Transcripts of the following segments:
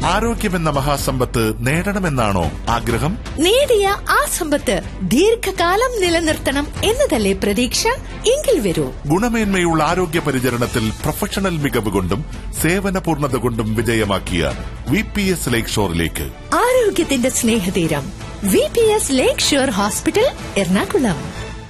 ആരോഗ്യമെന്ന മഹാസമ്പത്ത് നേടണമെന്നാണോ ആഗ്രഹം നേടിയ ആ സമ്പത്ത് ദീർഘകാലം നിലനിർത്തണം എന്നതല്ലേ പ്രതീക്ഷ എങ്കിൽ വരൂ ഗുണമേന്മയുള്ള ആരോഗ്യ പരിചരണത്തിൽ പ്രൊഫഷണൽ മികവ് കൊണ്ടും സേവന പൂർണ്ണത കൊണ്ടും വിജയമാക്കിയ വി പി എസ് ലേക്ക് ഷോറിലേക്ക് ആരോഗ്യത്തിന്റെ സ്നേഹതീരം V P S lakeshore hospital Ernakulam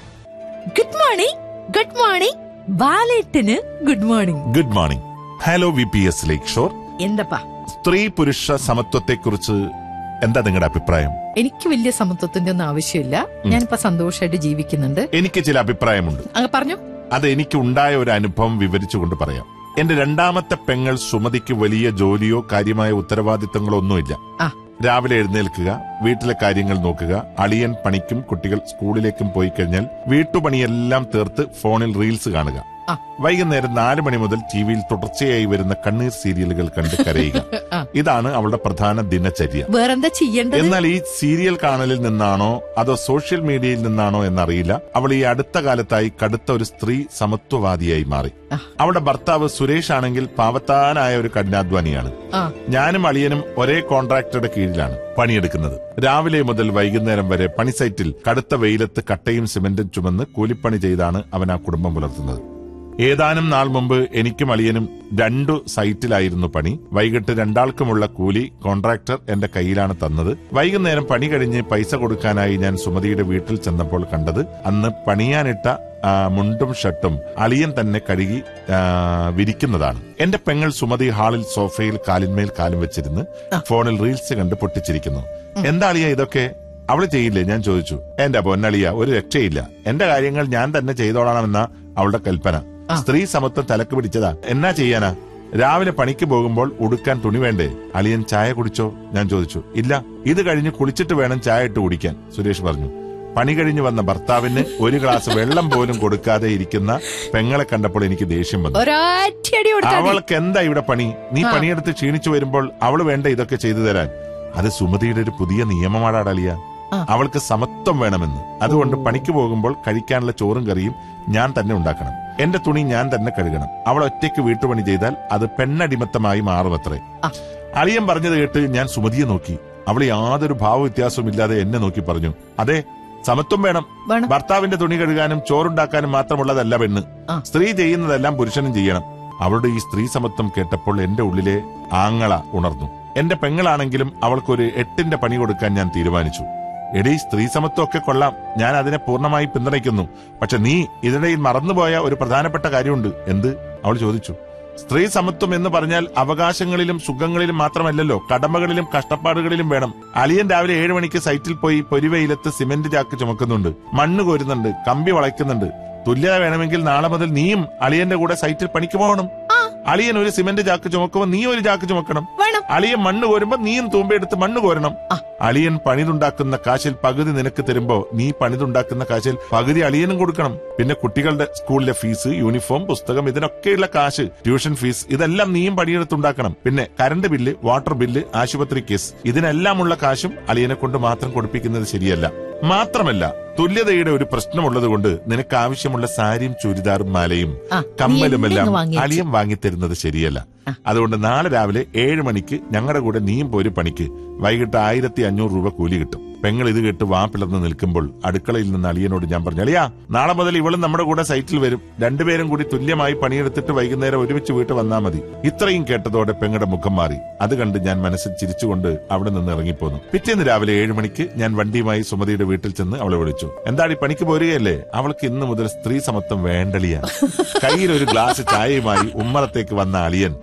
good morning good morning ബാലേട്ടിന് good morning good morning hello V P S lakeshore എന്തപ്പാ സ്ത്രീ പുരുഷ സമത്വത്തെക്കുറിച്ച് എന്താ നിങ്ങളുടെ അഭിപ്രായം എനിക്ക് വലിയ സമത്വത്തിന്റെ ഒന്നും ആവശ്യമില്ല ഞാനിപ്പോ സന്തോഷമായിട്ട് ജീവിക്കുന്നുണ്ട് എനിക്ക് ചില അഭിപ്രായമുണ്ട് അങ്ങ് പറഞ്ഞു അത് എനിക്ക് ഉണ്ടായ ഒരു അനുഭവം വിവരിച്ചുകൊണ്ട് പറയാം എന്റെ രണ്ടാമത്തെ പെങ്ങൾ സുമതിക്ക് വലിയ ജോലിയോ കാര്യമായ ഉത്തരവാദിത്തങ്ങളോ ഒന്നുമില്ല ആ രാവിലെ എഴുന്നേൽക്കുക വീട്ടിലെ കാര്യങ്ങൾ നോക്കുക അളിയൻ പണിക്കും കുട്ടികൾ സ്കൂളിലേക്കും പോയി കഴിഞ്ഞാൽ വീട്ടുപണിയെല്ലാം തീർത്ത് ഫോണിൽ റീൽസ് കാണുക ആ. വൈകുന്നേരം നാല് മണി മുതൽ ടിവിയിൽ തുടർച്ചയായി വരുന്ന കണ്ണീർ സീരിയലുകൾ കണ്ട് കരയുക ആ. ഇതാണ് അവളുടെ പ്രധാന ദിനചര്യ വേറെന്താ ചെയ്യേണ്ടത് എന്നാൽ ഈ സീരിയൽ കാണലിൽ നിന്നാണോ അതോ സോഷ്യൽ മീഡിയയിൽ നിന്നാണോ എന്നറിയില്ല അവൾ ഈ അടുത്ത കാലത്തായി കടുത്ത ഒരു സ്ത്രീ സമത്വവാദിയായി മാറി ആ. അവളുടെ ഭർത്താവ് സുരേഷ് ആണെങ്കിൽ പാവത്താനായ ഒരു കഠിനാധ്വാനിയാണ് ആ ഞാനും അളിയനും ഒരേ കോൺട്രാക്ടറുടെ കീഴിലാണ് പണിയെടുക്കുന്നത് രാവിലെ മുതൽ വൈകുന്നേരം വരെ പണി സൈറ്റിൽ കടുത്ത വെയിലത്ത് കട്ടയും സിമന്റും ചുമന്ന് കൂലിപ്പണി ചെയ്താണ് അവൻ ആ കുടുംബം പുലർത്തുന്നത് ഏതാനും നാൾ മുമ്പ് എനിക്കും അളിയനും രണ്ടു സൈറ്റിലായിരുന്നു പണി വൈകിട്ട് രണ്ടാൾക്കുമുള്ള കൂലി കോൺട്രാക്ടർ എന്റെ കയ്യിലാണ് തന്നത് വൈകുന്നേരം പണി കഴിഞ്ഞ് പൈസ കൊടുക്കാനായി ഞാൻ സുമതിയുടെ വീട്ടിൽ ചെന്നപ്പോൾ കണ്ടത് അന്ന് പണിയാനിട്ട ആ, മുണ്ടും ഷർട്ടും അളിയൻ തന്നെ കഴുകി ആ, വിരിക്കുന്നതാണ് എന്റെ പെങ്ങൾ സുമതി ഹാളിൽ സോഫയിൽ കാലിന്മേൽ കാലും വെച്ചിരുന്ന് ഫോണിൽ റീൽസ് കണ്ട് പൊട്ടിച്ചിരിക്കുന്നു എന്താ അളിയ ഇതൊക്കെ അവള് ചെയ്യില്ലേ ഞാൻ ചോദിച്ചു എന്റെ പൊന്നളിയ ഒരു രക്ഷയില്ല എന്റെ കാര്യങ്ങൾ ഞാൻ തന്നെ ചെയ്തോളാമെന്ന അവളുടെ കൽപ്പന സ്ത്രീ സമത്വം തലക്ക് പിടിച്ചതാ എന്നാ ചെയ്യാനാ രാവിലെ പണിക്ക് പോകുമ്പോൾ ഉടുക്കാൻ തുണി വേണ്ടേ അളിയൻ ചായ കുടിച്ചോ ഞാൻ ചോദിച്ചു ഇല്ല ഇത് കഴിഞ്ഞ് കുളിച്ചിട്ട് വേണം ചായ ഇട്ട് കുടിക്കാൻ സുരേഷ് പറഞ്ഞു പണി കഴിഞ്ഞ് വന്ന ഭർത്താവിന് ഒരു ഗ്ലാസ് വെള്ളം പോലും കൊടുക്കാതെ ഇരിക്കുന്ന പെങ്ങളെ കണ്ടപ്പോൾ എനിക്ക് ദേഷ്യം വന്നു ഒരൊറ്റയടി കൊടുത്താൽ മതി. അവൾക്ക് എന്താ ഇവിടെ പണി നീ പണിയെടുത്ത് ക്ഷീണിച്ചു വരുമ്പോൾ അവള് വേണ്ട ഇതൊക്കെ ചെയ്തു തരാൻ അത് സുമതിയുടെ ഒരു പുതിയ നിയമമാടാടലിയ ആ. അവൾക്ക് സമത്വം വേണമെന്ന് അതുകൊണ്ട് പണിക്ക് പോകുമ്പോൾ കഴിക്കാനുള്ള ചോറും കറിയും ഞാൻ തന്നെ ഉണ്ടാക്കണം എന്റെ തുണി ഞാൻ തന്നെ കഴുകണം അവൾ ഒറ്റയ്ക്ക് വീട്ടുപണി ചെയ്താൽ അത് പെണ്ണടിമത്തമായി മാറുമത്രേ ആ. അളിയൻ പറഞ്ഞത് കേട്ട് ഞാൻ സുമതിയെ നോക്കി അവൾ യാതൊരു ഭാവവ്യത്യാസവും ഇല്ലാതെ എന്നെ നോക്കി പറഞ്ഞു അതെ സമത്വം വേണം വേണം ഭർത്താവിന്റെ തുണി കഴുകാനും ചോറുണ്ടാക്കാനും മാത്രമുള്ളതല്ല പെണ്ണ് ആ. സ്ത്രീ ചെയ്യുന്നതെല്ലാം പുരുഷനും ചെയ്യണം അവളുടെ ഈ സ്ത്രീ സമത്വം കേട്ടപ്പോൾ എന്റെ ഉള്ളിലെ ആങ്ങള ഉണർന്നു എന്റെ പെങ്ങളാണെങ്കിലും അവൾക്കൊരു എട്ടിന്റെ പണി കൊടുക്കാൻ ഞാൻ തീരുമാനിച്ചു എടീ സ്ത്രീ സമത്വം ഒക്കെ കൊള്ളാം ഞാൻ അതിനെ പൂർണ്ണമായി പിന്തുണയ്ക്കുന്നു പക്ഷെ നീ ഇതിനിടയിൽ മറന്നുപോയ ഒരു പ്രധാനപ്പെട്ട കാര്യമുണ്ട് എന്ത് അവൾ ചോദിച്ചു സ്ത്രീ സമത്വം എന്ന് പറഞ്ഞാൽ അവകാശങ്ങളിലും സുഖങ്ങളിലും മാത്രമല്ലല്ലോ കടമകളിലും കഷ്ടപ്പാടുകളിലും വേണം അലിയൻ രാവിലെ ഏഴ് മണിക്ക് സൈറ്റിൽ പോയി പൊരിവെയിലത്ത് സിമന്റ് ചാക്ക് ചുമക്കുന്നുണ്ട് മണ്ണ് കോരുന്നുണ്ട് കമ്പി വളയ്ക്കുന്നുണ്ട് തുല്യത വേണമെങ്കിൽ നാളെ മുതൽ നീയും അളിയന്റെ കൂടെ സൈറ്റിൽ പണിക്ക് പോകണം അളിയൻ ഒരു സിമന്റ് ചാക്ക് ചുമക്കുമ്പോൾ നീ ഒരു ചാക്ക് ചുമക്കണം വേണം അളിയൻ മണ്ണ് കോരുമ്പോ നീയും തൂമ്പയെടുത്ത് മണ്ണ് കോരണം ആ. അളിയൻ പണിതുണ്ടാക്കുന്ന കാശിൽ പകുതി നിനക്ക് തരുമ്പോ നീ പണിതുണ്ടാക്കുന്ന കാശിൽ പകുതി അളിയനും കൊടുക്കണം പിന്നെ കുട്ടികളുടെ സ്കൂളിലെ ഫീസ് യൂണിഫോം പുസ്തകം ഇതിനൊക്കെയുള്ള കാശ് ട്യൂഷൻ ഫീസ് ഇതെല്ലാം നീയും പണിയെടുത്തുണ്ടാക്കണം പിന്നെ കറണ്ട് ബില്ല് വാട്ടർ ബില്ല് ആശുപത്രി കേസ് ഇതിനെല്ലാമുള്ള കാശും അളിയനെ കൊണ്ട് മാത്രം കൊടുപ്പിക്കുന്നത് ശരിയല്ല മാത്രമല്ല തുല്യതയുടെ ഒരു പ്രശ്നമുള്ളത് കൊണ്ട് നിനക്ക് ആവശ്യമുള്ള സാരിയും ചുരിദാറും മാലയും ആ, കമ്മലും നീ എല്ലാം എന്നെ വാങ്ങിയേച്ച്. അളിയൻ വാങ്ങിത്തരുന്നത് ശരിയല്ല അതുകൊണ്ട് നാളെ രാവിലെ ഏഴ് മണിക്ക് ഞങ്ങളുടെ കൂടെ നീയും പോരും പണിക്ക് വൈകിട്ട് ആയിരത്തി അഞ്ഞൂറ് രൂപ കൂലി കിട്ടും പെങ്ങൾ ഇത് കേട്ട് വാ പിളർന്ന് നിൽക്കുമ്പോൾ അടുക്കളയിൽ നിന്ന് അളിയനോട് ഞാൻ പറഞ്ഞു അളിയാ നാളെ മുതൽ ഇവളും നമ്മുടെ കൂടെ സൈറ്റിൽ വരും രണ്ടുപേരും കൂടി തുല്യമായി പണിയെടുത്തിട്ട് വൈകുന്നേരം ഒരുമിച്ച് വീട്ടിൽ വന്നാൽ മതി ഇത്രയും കേട്ടതോടെ പെങ്ങളുടെ മുഖം മാറി അത് കണ്ട് ഞാൻ മനസ്സിൽ ചിരിച്ചുകൊണ്ട് അവിടെ നിന്ന് ഇറങ്ങിപ്പോന്നു പിറ്റേന്ന് രാവിലെ ഏഴ് മണിക്ക് ഞാൻ വണ്ടിയുമായി സുമതിയുടെ വീട്ടിൽ ചെന്ന് അവളെ വിളിച്ചു എന്താടി പണിക്ക് പോരുകയല്ലേ അവൾക്ക് ഇന്ന് മുതൽ സ്ത്രീ സമത്വം വേണ്ടളിയാ കയ്യിൽ ഒരു ഗ്ലാസ് ചായയുമായി ഉമ്മറത്തേക്ക് വന്ന അളിയൻ